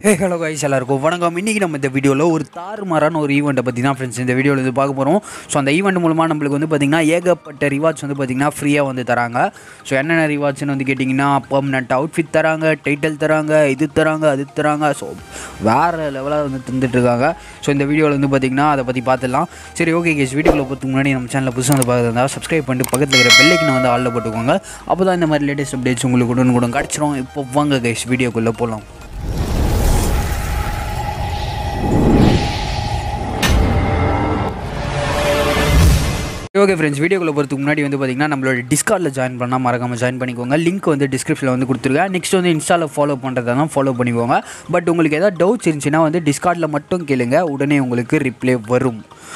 hey hello guys எல்லாருக்கும் வணக்கம் இன்றைக்கி நம்ம இந்த வீடியோவில் ஒரு தாறுமாறான ஒரு ஈவெண்ட்டை பற்றி தான் ஃப்ரெண்ட்ஸ் இந்த வீடியோவில் வந்து பார்க்க போகிறோம் ஸோ அந்த ஈவெண்ட் மூலமாக நம்மளுக்கு வந்து பார்த்திங்கன்னா ஏகப்பட்ட ரிவார்ட்ஸ் வந்து பார்த்திங்கன்னா ஃப்ரீயாக வந்து தராங்க ஸோ என்னென்ன ரிவார்ட்ஸ்னு வந்து கேட்டிங்கன்னா பர்மனெண்ட் அவுட்ஃபிட் தராங்க டைட்டில் தராங்க இது தராங்க அது தராங்க ஸோ வேறு லெவலாக வந்து தந்துட்டுருக்காங்க ஸோ இந்த வீடியோவில் வந்து பார்த்திங்கன்னா அதை பற்றி பார்த்துடலாம் சரி ஓகே கேஸ் வீடியோவில் போகிறதுக்கு முன்னாடி நம்ம சேனலில் புதுசாக வந்து பார்க்குறதா சப்ஸ்கிரைப் பண்ணிட்டு பக்கத்தில் இருக்கிற பெல்லைக்கனை வந்து ஆளில் போட்டுக்கோங்க அப்போ தான் இந்த மாதிரி லேட்டஸ்ட் அப்டேட்ஸ் உங்களுக்கு உடனே கூட கிடச்சிரும் இப்போ வாங்க கைஸ் வீடியோக்குள்ளே போகலாம் ஓகே ஃப்ரெண்ட்ஸ் வீடியோக்குள்ள போகிறதுக்கு முன்னாடி வந்து பார்த்தீங்கன்னா நம்மளோட டிஸ்கார்டில் ஜாயின் பண்ணால் மறக்காமல் ஜாயின் பண்ணிக்கோங்க லிங்க் வந்து டிஸ்கிரிப்ஷனில் வந்து கொடுத்துருக்கேன் நெக்ஸ்ட் வந்து இன்ஸ்டாவில் ஃபாலோ பண்ணுறதா தான் ஃபாலோ பண்ணிக்கோங்க பட் உங்களுக்கு ஏதாவது டவுட்ஸ் இருந்துச்சுன்னா வந்து டிஸ்கார்டில் மட்டும் கேளுங்க உடனே உங்களுக்கு ரிப்ளை வரும்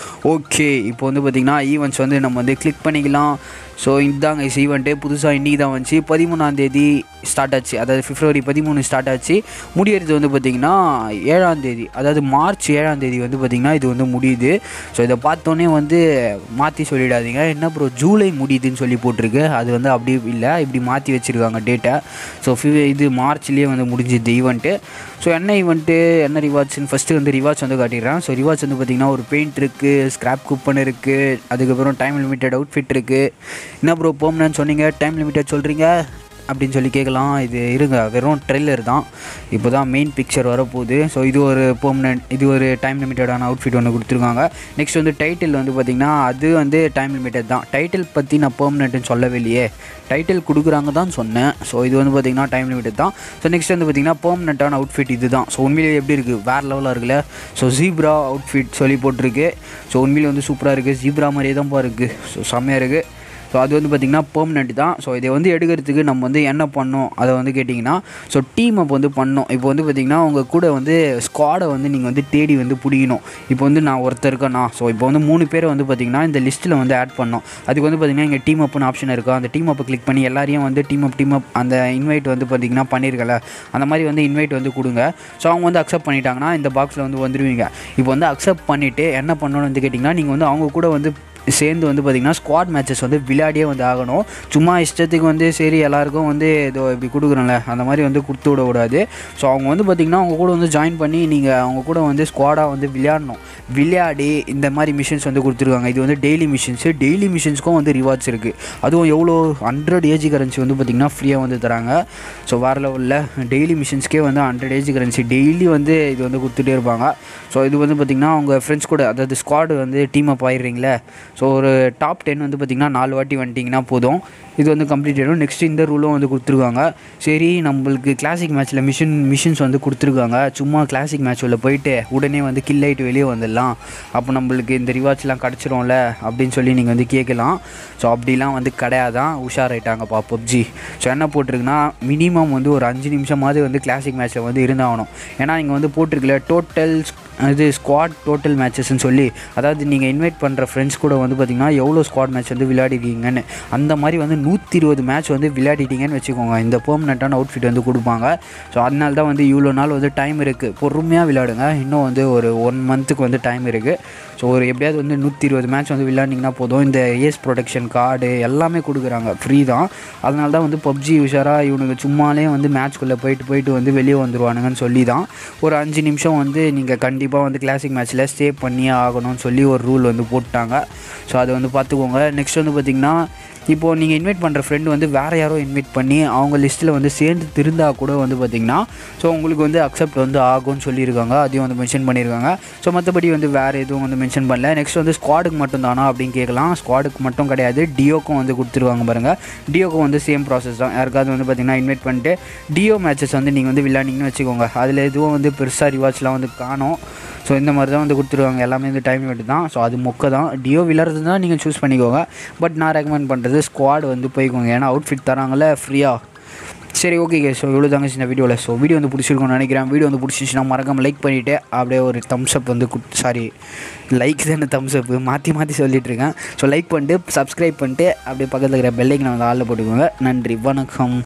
ஓகே இப்போ வந்து பார்த்திங்கன்னா ஈவெண்ட்ஸ் வந்து நம்ம வந்து கிளிக் பண்ணிக்கலாம் ஸோ இதாங்க இஸ் ஈவெண்ட்டு புதுசாக இன்றைக்கி தான் வந்துச்சு பதிமூணாந்தேதி ஸ்டார்ட் ஆச்சு அதாவது பிப்ரவரி பதிமூணு ஸ்டார்ட் ஆச்சு முடியறது வந்து பார்த்திங்கன்னா ஏழாம் தேதி அதாவது மார்ச் ஏழாம் தேதி வந்து பார்த்திங்கன்னா இது வந்து முடியுது ஸோ இதை பார்த்தோன்னே வந்து மாற்றி சொல்லிடாதீங்க என்ன ப்ரோ ஜூலை முடியுதுன்னு சொல்லி போட்டிருக்கு அது வந்து அப்படி இல்லை இப்படி மாற்றி வச்சுருக்காங்க டேட்டை ஸோ இது மார்ச்லேயே வந்து முடிஞ்சுது ஈவெண்ட்டு ஸோ என்ன ஈவெண்ட்டு என்ன ரிவார்ட்ஸ்னு ஃபஸ்ட்டு வந்து ரிவார்ட்ஸ் வந்து காட்டிடுறேன் ஸோ ரிவார்ட்ஸ் வந்து பார்த்திங்கன்னா ஒரு பெயிண்ட் இருக்குது ஸ்க்ராப் கூப்பன் இருக்குது அதுக்கப்புறம் டைம் லிமிட்டட் அவுட்ஃபிட் இருக்குது என்ன ப்ரோ போம்னு சொன்னீங்க டைம் லிமிட்டட் சொல்கிறீங்க அப்படின்னு சொல்லி கேட்கலாம் இது இருங்க வெறும் ட்ரெய்லர் தான் இப்போ தான் மெயின் பிக்சர் வரப்போகுது ஸோ இது ஒரு பெர்மனன்ட் இது ஒரு டைம் லிமிட்டடான அவுட்ஃபிட் ஒன்று கொடுத்துருக்காங்க நெக்ஸ்ட் வந்து டைட்டில் வந்து பார்த்திங்கன்னா அது வந்து டைம் லிமிட்டட் தான் டைட்டில் பற்றி நான் பெர்மனெண்ட்டுன்னு சொல்லவே இல்லையே டைட்டில் கொடுக்குறாங்க தான் சொன்னேன் ஸோ இது வந்து பார்த்திங்கன்னா டைம் லிமிட்டட் தான் ஸோ நெக்ஸ்ட் வந்து பார்த்திங்கன்னா பெர்மனெண்ட்டான அவுட்ஃபிட் இது தான் ஸோ உண்மையிலேயே எப்படி இருக்குது வேறு லெவலாக இருக்குல்ல ஸோ ஜீப்ரா அவுட்ஃபிட் சொல்லி போட்டிருக்கு ஸோ உண்மையிலே வந்து சூப்பராக இருக்குது ஜீப்ரா மாதிரியே தான் இருக்குது ஸோ செம்மையாக இருக்குது ஸோ அது வந்து பார்த்திங்கன்னா பெர்மனெண்ட் தான் ஸோ இதை வந்து எடுக்கிறதுக்கு நம்ம வந்து என்ன பண்ணோம் அதை வந்து கேட்டிங்கன்னா ஸோ டீம் அப் வந்து பண்ணோம் இப்போ வந்து பார்த்திங்கன்னா உங்கள் கூட வந்து ஸ்குவாடை வந்து நீங்கள் வந்து தேடி வந்து பிடிக்கணும் இப்போ வந்து நான் ஒருத்தர் இருக்கேண்ணா ஸோ இப்போ வந்து மூணு பேரை வந்து பார்த்திங்கன்னா இந்த லிஸ்ட்டில் வந்து ஆட் பண்ணோம் அதுக்கு வந்து பார்த்திங்கன்னா இங்கே டீம் அப்னு ஆப்ஷன் இருக்கும் அந்த டீம் அப்பை கிளிக் பண்ணி எல்லாரையும் வந்து டீம் அப் டீம் அப் அந்த இன்வைட் வந்து பார்த்திங்கன்னா பண்ணியிருக்கல அந்த மாதிரி வந்து இன்வைட் வந்து கொடுங்க ஸோ அவங்க வந்து அக்செப்ட் பண்ணிட்டாங்கன்னா இந்த பாக்ஸில் வந்து வந்துடுவீங்க இப்போ வந்து அக்செப்ட் பண்ணிவிட்டு என்ன பண்ணணும்னு வந்து கேட்டிங்கன்னா நீங்கள் வந்து அவங்க கூட வந்து சேர்ந்து வந்து பார்த்திங்கன்னா ஸ்குவாட் மேட்சஸ் வந்து விளையாடியே வந்து ஆகணும் சும்மா இஷ்டத்துக்கு வந்து சரி எல்லாருக்கும் வந்து இதோ இப்படி கொடுக்குறோம்ல அந்த மாதிரி வந்து கொடுத்து விட கூடாது ஸோ அவங்க வந்து பார்த்திங்கன்னா அவங்க கூட வந்து ஜாயின் பண்ணி நீங்கள் அவங்க கூட வந்து ஸ்குவாடாக வந்து விளையாடணும் விளையாடி இந்த மாதிரி மிஷின்ஸ் வந்து கொடுத்துருக்காங்க இது வந்து டெய்லி மிஷின்ஸு டெய்லி மிஷின்ஸ்க்கும் வந்து ரிவார்ட்ஸ் இருக்குது அதுவும் எவ்வளோ ஹண்ட்ரட் ஏஜி கரன்சி வந்து பார்த்திங்கன்னா ஃப்ரீயாக வந்து தராங்க ஸோ வேறு லெவலில் டெய்லி மிஷின்ஸ்க்கே வந்து ஹண்ட்ரட் ஏஜி கரன்சி டெய்லி வந்து இது வந்து கொடுத்துட்டே இருப்பாங்க ஸோ இது வந்து பார்த்திங்கன்னா அவங்க ஃப்ரெண்ட்ஸ் கூட அதாவது ஸ்குவாடு வந்து டீம் அப் ஆயிடுறீங்களே ஸோ ஒரு டாப் டென் வந்து பார்த்திங்கன்னா நாலு வாட்டி வந்துட்டிங்கன்னா போதும் இது வந்து கம்ப்ளீட் ஆகிடும் நெக்ஸ்ட் இந்த ரூலும் வந்து கொடுத்துருக்காங்க சரி நம்மளுக்கு கிளாசிக் மேட்ச்சில் மிஷின் மிஷின்ஸ் வந்து கொடுத்துருக்காங்க சும்மா கிளாசிக் மேட்ச் உள்ள போயிட்டு உடனே வந்து கில் ஆகிட்டு வெளியே வந்துடலாம் அப்போ நம்மளுக்கு இந்த ரிவார்ட்ஸ்லாம் கிடச்சிரும்ல அப்படின்னு சொல்லி நீங்கள் வந்து கேட்கலாம் ஸோ அப்படிலாம் வந்து கிடையாதான் உஷாராயிட்டாங்கப்பா பப்ஜி ஸோ என்ன போட்டிருக்குன்னா மினிமம் வந்து ஒரு அஞ்சு நிமிஷமாவது வந்து கிளாசிக் மேட்ச்சில் வந்து இருந்தாகணும் ஏன்னா இங்கே வந்து போட்டிருக்கல டோட்டல் இது ஸ்குவாட் டோட்டல் மேட்சஸ்ன்னு சொல்லி அதாவது நீங்கள் இன்வைட் பண்ணுற ஃப்ரெண்ட்ஸ் கூட வந்து பார்த்திங்கன்னா எவ்வளோ ஸ்குவாட் மேட்ச் வந்து விளையாடிருக்கீங்கன்னு அந்த மாதிரி வந்து நூற்றி இருபது மேட்ச் வந்து விளையாடிட்டீங்கன்னு வச்சுக்கோங்க இந்த பெர்மனெண்ட்டான அவுட்ஃபிட் வந்து கொடுப்பாங்க ஸோ அதனால தான் வந்து இவ்வளோ நாள் வந்து டைம் இருக்குது பொறுமையாக விளையாடுங்க இன்னும் வந்து ஒரு ஒன் மந்த்துக்கு வந்து டைம் இருக்குது ஸோ ஒரு எப்படியாவது வந்து நூற்றி இருபது மேட்ச் வந்து விளையாண்டிங்கன்னா போதும் இந்த ஏஸ் ப்ரொடெக்ஷன் கார்டு எல்லாமே கொடுக்குறாங்க ஃப்ரீ தான் அதனால தான் வந்து பப்ஜி உஷாராக இவனுக்கு சும்மாலே வந்து மேட்ச்குள்ளே போயிட்டு போயிட்டு வந்து வெளியே வந்துருவானுங்கன்னு சொல்லி தான் ஒரு அஞ்சு நிமிஷம் வந்து நீங்கள் கண்டிப்பாக வந்து கிளாசிக் மேட்ச்சில் ஸ்டே பண்ணியே ஆகணும்னு சொல்லி ஒரு ரூல் வந்து போட்டாங்க ஸோ அதை வந்து பார்த்துக்கோங்க நெக்ஸ்ட் வந்து பார்த்திங்கன்னா இப்போது நீங்கள் இன்வைட் பண்ணுற ஃப்ரெண்டு வந்து வேறு யாரோ இன்வைட் பண்ணி அவங்க லிஸ்ட்டில் வந்து சேர்ந்து திருந்தால் கூட வந்து பார்த்திங்கன்னா ஸோ உங்களுக்கு வந்து அக்செப்ட் வந்து ஆகும்னு சொல்லியிருக்காங்க அதையும் வந்து மென்ஷன் பண்ணியிருக்காங்க ஸோ மற்றபடி வந்து வேறு எதுவும் வந்து மென்ஷன் பண்ணல நெக்ஸ்ட் வந்து ஸ்குவாடுக்கு மட்டும் தானா அப்படின்னு கேட்கலாம் ஸ்குவாடுக்கு மட்டும் கிடையாது டியோக்கும் வந்து கொடுத்துருவாங்க பாருங்கள் டியோக்கும் வந்து சேம் ப்ராசஸ் தான் யாருக்காவது வந்து பார்த்திங்கன்னா இன்வைட் பண்ணிட்டு டியோ மேட்சஸ் வந்து நீங்கள் வந்து விளையாண்டிங்கன்னு வச்சுக்கோங்க அதில் எதுவும் வந்து பெருசாக ரிவார்ட்ஸ்லாம் வந்து காணும் ஸோ இந்த மாதிரி தான் வந்து கொடுத்துருவாங்க எல்லாமே வந்து டைம் லிமிட் தான் ஸோ அது மொக்க தான் டியோ விளாட்றது தான் நீங்கள் சூஸ் பண்ணிக்கோங்க பட் நான் ரெக்கமெண்ட் பண்ணுறது ஸ்குவாட் வந்து போய்க்கோங்க ஏன்னா அவுட்ஃபிட் தராங்கல்ல ஃப்ரீயாக சரி ஓகே கே ஸோ இவ்வளோ தாங்க சின்ன வீடியோவில் ஸோ வீடியோ வந்து பிடிச்சிருக்கும்னு நினைக்கிறேன் வீடியோ வந்து பிடிச்சிச்சுன்னா மறக்காமல் லைக் பண்ணிவிட்டு அப்படியே ஒரு தம்ஸ் அப் வந்து சாரி லைக் தானே தம்ஸ் அப் மாற்றி மாற்றி சொல்லிட்டு இருக்கேன் ஸோ லைக் பண்ணிட்டு சப்ஸ்கிரைப் பண்ணிட்டு அப்படியே பக்கத்தில் இருக்கிற பெல்லைக்கு நான் வந்து ஆளில் போட்டுக்கோங்க நன்றி வணக்கம்